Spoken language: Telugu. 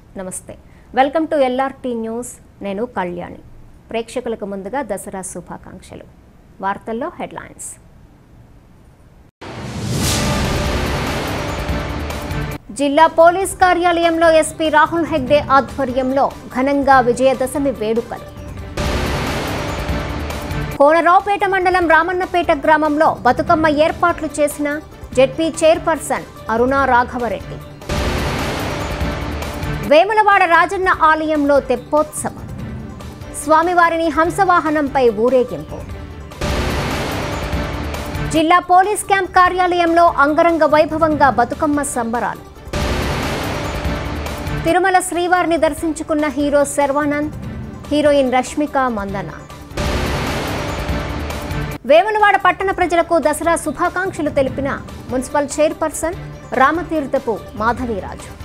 నమస్తే వెల్కమ్ టు ఎల్ఆర్టీ న్యూస్ నేను కళ్యాణి ప్రేక్షకులకు ముందుగా దసరా శుభాకాంక్షలు వార్తల్లో హెడ్లైన్స్ జిల్లా పోలీస్ కార్యాలయంలో ఎస్పీ రాహుల్ హెగ్డే ఆధ్వర్యంలో ఘనంగా విజయదశమి వేడుకలు కోనరావుపేట మండలం రామన్నపేట గ్రామంలో బతుకమ్మ ఏర్పాట్లు చేసిన జెడ్పీ చైర్పర్సన్ అరుణా రాఘవరెడ్డి వేములవాడ రాజన్న ఆలయంలో తెప్పోత్సవం స్వామివారిని హంసవాహనంపై ఊరేగింపు జిల్లా పోలీస్ క్యాంప్ కార్యాలయంలో అంగరంగ వైభవంగా బతుకమ్మ సంబరాలు తిరుమల శ్రీవారిని దర్శించుకున్న హీరో శర్వానంద్ హీరోయిన్ రష్మిక మందన వేములవాడ పట్టణ ప్రజలకు దసరా శుభాకాంక్షలు తెలిపిన మున్సిపల్ చైర్పర్సన్ రామతీర్థపు మాధవీరాజు